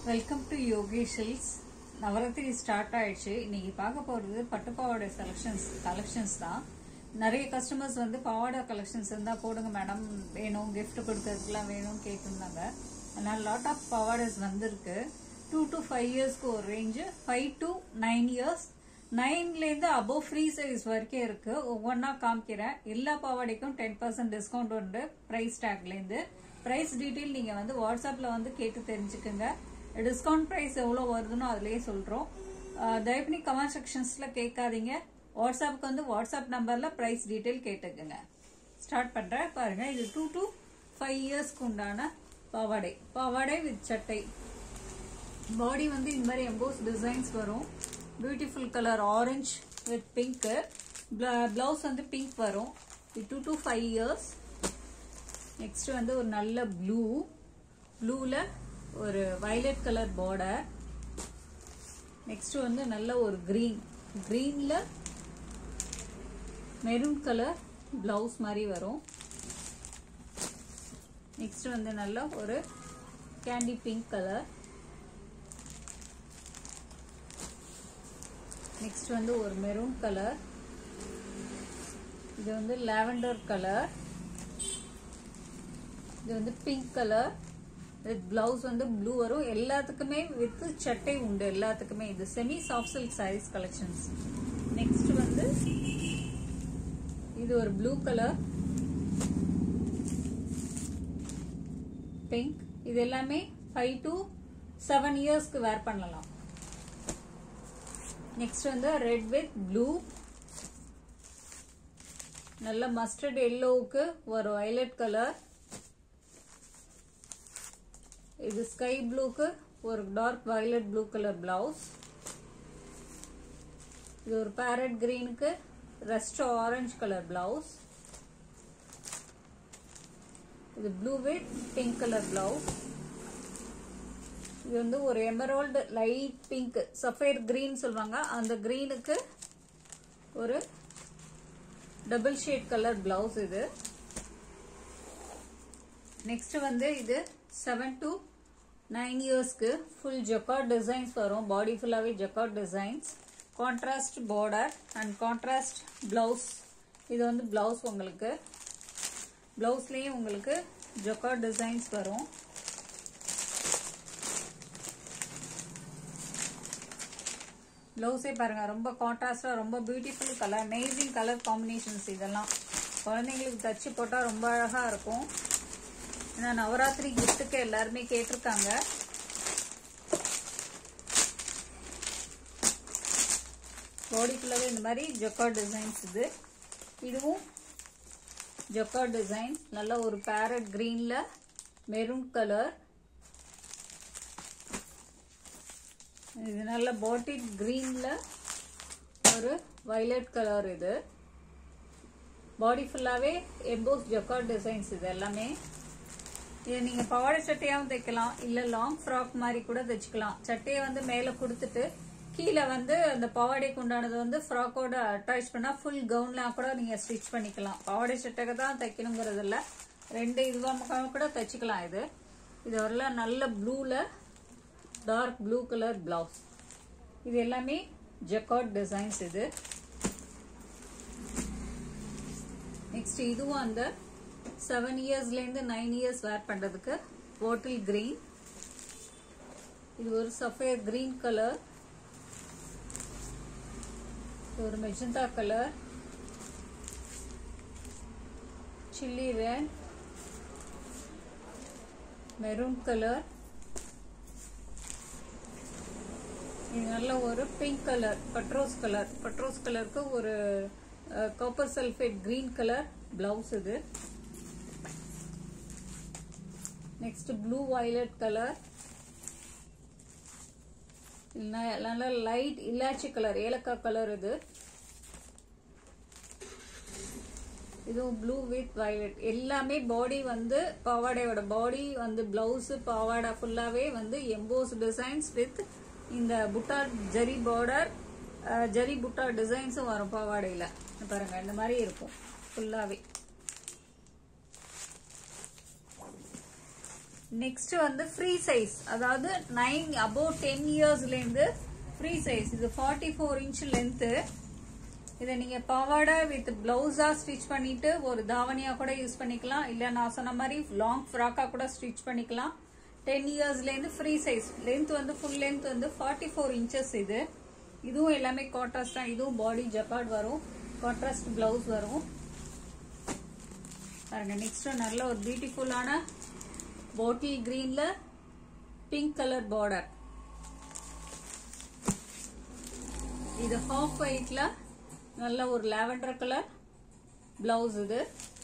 welcome to யோகேஷல்ஸ் Navaratri start ஆயிடுச்சு இன்னைக்கு பார்க்க போறது பட்டு பாவாடை செலக்ஷன்ஸ் கலெக்ஷன்ஸ் தான் நிறைய கஸ்டமர்ஸ் வந்து பாவாடை கலெக்ஷன்ஸ் இருந்தா போடுங்க மேடம் வேணும் gift கொடுக்கறதுக்குலாம் வேணும் கேட்டிருந்தாங்க அதனால லாட் ஆஃப் பாவாடைஸ் வந்திருக்கு டூ டு ஃபைவ் இயர்ஸ்க்கு ஒரு range five to nine years நைன்லேருந்து அபோவ் ஃப்ரீ சைஸ் வரைக்கும் இருக்கு ஒவ்வொன்றா காமிக்கிறேன் எல்லா பாவாடைக்கும் டென் பர்சன்ட் டிஸ்கவுண்ட் உண்டு ப்ரைஸ் டேக்லேருந்து ப்ரைஸ் டீட்டெயில் நீங்கள் வந்து வாட்ஸ்அப்பில் வந்து கேட்டு தெரிஞ்சுக்குங்க டிஸ்கவுண்ட் ப்ரைஸ் எவ்வளோ வருதுன்னு அதுலேயே சொல்கிறோம் தயவு பண்ணி கமெண்ட் செக்ஷன்ஸில் கேட்காதீங்க வாட்ஸ்அப்புக்கு வந்து வாட்ஸ்அப் நம்பரில் ப்ரைஸ் டீட்டெயில் கேட்டுக்குங்க ஸ்டார்ட் பண்ணுறேன் பாருங்கள் இது டூ டு ஃபைவ் இயர்ஸ்க்கு உண்டான பாவாடை பாவாடை வித் சட்டை பாடி வந்து இந்த மாதிரி எம்போஸ் டிசைன்ஸ் வரும் beautiful colour orange with pink blouse வந்து பிங்க் வரும் இது two to five years next வந்து ஒரு நல்ல ப்ளூ ப்ளூவில் ஒரு வயலட் கலர் பார்டர் நெக்ஸ்ட் வந்து நல்ல ஒரு க்ரீன் க்ரீனில் மெரூன் கலர் பிளவுஸ் மாதிரி வரும் நெக்ஸ்ட் வந்து நல்ல ஒரு கேண்டி பிங்க் கலர் நெக்ஸ்ட் வந்து ஒரு மெரூன் கலர் இது வந்து லாவெண்டர் கலர் இது வந்து பிங்க் கலர் வித் பிளவுஸ் வந்து ப்ளூ வரும் எல்லாத்துக்குமே வித் சட்டை உண்டு எல்லாத்துக்குமே இது semi soft silk sarees collections next வந்து இது ஒரு ப்ளூ கலர் பிங்க் இது எல்லாமே ஃபைவ் டு செவன் இயர்ஸ்க்கு வேர் பண்ணலாம் நெக்ஸ்ட் வந்து ரெட் வித் ப்ளூ நல்ல மஸ்டர்ட் எல்லோவுக்கு ஒரு வயலட் கலர் இது ஸ்கை ப்ளூக்கு ஒரு dark violet blue colour blouse இது ஒரு பேரட் கிரீனுக்கு ரெஸ்ட் ஆரஞ்சு கலர் பிளவுஸ் இது blue with pink colour blouse இது வந்து ஒரு emerald light pink sapphire green சொல்லுவாங்க அந்த கிரீனுக்கு ஒரு டபுள் ஷேட் கலர் பிளவுஸ் இது நெக்ஸ்ட் வந்து இது செவன் டு நைன் இயர்ஸ்க்கு ஃபுல் ஜக்காட் டிசைன்ஸ் வரும் பாடி ஃபுல்லாகவே jacquard designs contrast border and contrast blouse இது வந்து பிளவுஸ் உங்களுக்கு பிளவுஸ்லேயும் உங்களுக்கு ஜக்காட் டிசைன்ஸ் வரும் பிளவுஸே பாருங்க ரொம்ப கான்ட்ராஸ்டா ரொம்ப beautiful colour amazing colour combinations இதெல்லாம் குழந்தைங்களுக்கு தச்சு போட்டால் ரொம்ப அழகா இருக்கும் ஏன்னா நவராத்திரி கிஃப்ட்டுக்கு எல்லாருமே கேட்டிருக்காங்க பாடி ஃபுல்லாகவே இந்த மாதிரி ஜொக்காட் டிசைன்ஸ் இது இதுவும் ஜொக்காட் டிசைன் நல்ல ஒரு பேரட் கிரீனில் மெரூன் கலர் இது நல்ல பாட்டில் கிரீனில் ஒரு வயலட் கலர் இது பாடி ஃபுல்லாகவே எம்போஸ் ஜொக்காட் டிசைன்ஸ் இது எல்லாமே இது நீங்கள் பாவாடை சட்டையாகவும் தைக்கலாம் இல்லை லாங் ஃப்ராக் மாதிரி கூட தைச்சிக்கலாம் சட்டையை வந்து மேலே கொடுத்துட்டு கீழே வந்து அந்த பாவாடைக்கு உண்டானது வந்து ஃப்ராக்கோட அட்டாச் பண்ணால் ஃபுல் கவுன்லாம் கூட நீங்கள் ஸ்டிச் பண்ணிக்கலாம் பாவாடை சட்டைக்கு தான் தைக்கணுங்கிறது இல்லை ரெண்டு இதுவாக கூட தைச்சிக்கலாம் இது இது வரலாம் நல்ல ப்ளூவில் டார்க் ப்ளூ கலர் பிளவுஸ் இது எல்லாமே ஜக்காட் டிசைன்ஸ் இது நெக்ஸ்ட் இதுவும் அந்த செவன் இயர்ஸ்லேருந்து நைன் இயர்ஸ் வேர் பண்ணுறதுக்கு பாட்டில் கிரீன் இது ஒரு சஃபேர் கிரீன் கலர் ஒரு magenta colour chilli red maroon colour இது நல்ல ஒரு பிங்க் கலர் பட்ரோஸ் கலர் பட்ரோஸ் கலருக்கு ஒரு copper sulphate green colour blouse இது நெக்ஸ்ட் ப்ளூ வயலட் கலர் நல்ல லைட் இல்லாச்சி கலர் ஏலக்காய் கலர் இது இதுவும் ப்ளூ வித் வயலட் எல்லாமே பாடி வந்து பாவாடையோட பாடி வந்து பிளவுஸ் பாவாடை ஃபுல்லாவே வந்து எம்போஸ் டிசைன்ஸ் வித் இந்த புட்டா ஜரி பார்டர் ஜரி புட்டா டிசைன்ஸும் வரும் பாவாடையில் பாருங்க இந்த மாதிரி இருக்கும் ஃபுல்லாகவே நெக்ஸ்ட் வந்து ஃப்ரீ சைஸ் அதாவது நைன் அபவுட் டென் இயர்ஸ்லேருந்து ஃப்ரீ சைஸ் இது ஃபார்ட்டி ஃபோர் இன்ச் லென்த்து இதை நீங்க பாவாடை வித் பிளவுஸா ஸ்டிச் பண்ணிட்டு ஒரு தாவணியா கூட யூஸ் பண்ணிக்கலாம் இல்ல நான் சொன்ன மாதிரி லாங் ஃப்ராக்கா கூட ஸ்டிச் பண்ணிக்கலாம் டென் இயர்ஸ்ல இருந்து ஃப்ரீ சைஸ் லென்த் வந்து ஃபுல் லென்த் வந்து ஃபார்ட்டி ஃபோர் இன்ச்சஸ் இது இதுவும் எல்லாமே கான்ட்ராஸ்ட் தான் இதுவும் பாடி ஜப்பார்ட் வரும் கான்ட்ராஸ்ட் பிளவுஸ் வரும் பாருங்க நெக்ஸ்ட் நல்ல ஒரு பியூட்டிஃபுல்லான பாட்டில் கிரீன்ல பிங்க் கலர் பார்டர் இது ஹாஃப் ஒயிட்ல நல்ல ஒரு லாவெண்டர் கலர் பிளவுஸ் இது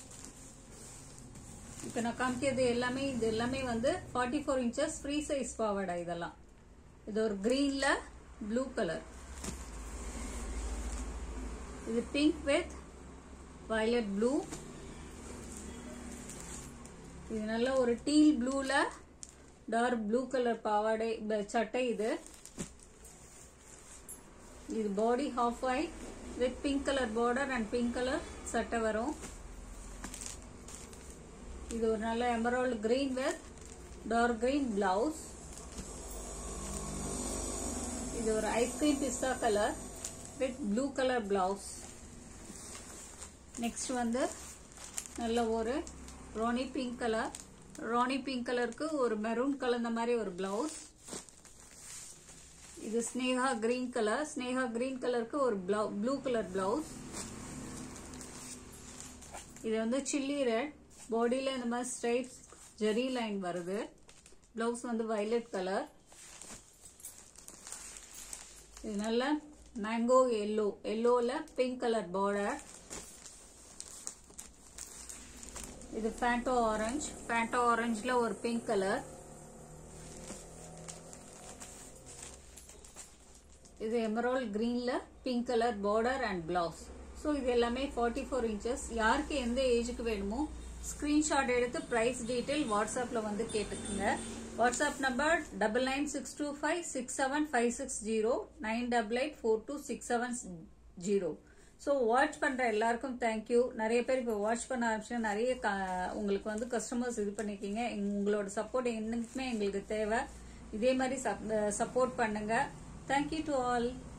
இப்போ நான் காமிக்கிறது எல்லாமே இது எல்லாமே வந்து forty four inches free size பாவாடை இதெல்லாம் இது ஒரு கிரீன்ல ப்ளூ கலர் இது பிங்க் வித் வயலட் ப்ளூ இது நல்ல ஒரு டீல் ப்ளூல டார்க் ப்ளூ கலர் பாவாடை ப- சட்டை இது இது body half white with pink colour border and pink colour சட்டை வரும் இது ஒரு நல்ல emerald green with dark green blouse இது ஒரு ஐஸ்கிரீம் பிஸ்தா colour with blue colour blouse next வந்து நல்ல ஒரு rani pink colour rani pink கலருக்கு ஒரு மெரூன் கலந்த மாதிரி ஒரு பிளவுஸ் இது ஸ்னேகா கிரீன் கலர் ஸ்னேகா கிரீன் கலருக்கு ஒரு ப்ளூ கலர் பிளவுஸ் இது வந்து சில்லி ரெட் பாடியில இந்த மாதிரி ஸ்ட்ரைப்ஸ் ஜெரி லைன் வருது பிளவுஸ் வந்து violet கலர் இது நல்ல மேங்கோ எல்லோ எல்லோல பிங்க் கலர் பார்டர் இது ஃபேண்டோ ஆரஞ்சு ஃபேண்டோ ஆரஞ்சுல ஒரு பிங்க் கலர் இது எமரால் கிரீன்ல pink colour border and blouse so இது எல்லாமே ஃபார்ட்டி ஃபோர் இன்ச்சஸ் யாருக்கு எந்த ஏஜுக்கு வேணுமோ ஸ்கிரீன்ஷாட் எடுத்து பிரைஸ் டீட்டெயில் வாட்ஸ்அப்ல வந்து கேட்டுக்குங்க WhatsApp number double nine six two five six seven five six zero nine double eight four two six seven zero so watch பண்ற எல்லாருக்கும் தேங்க்யூ நிறைய பேர் இப்போ வாட்ச் பண்ண ஆரம்பிச்சு நிறைய க- உங்களுக்கு வந்து கஸ்டமர்ஸ் இது பண்ணிருக்கீங்க உங்களோட சப்போர்ட் என்னைக்குமே எங்களுக்கு தேவை இதே மாதிரி சப்போர்ட் பண்ணுங்க தேங்க்யூ டு ஆல்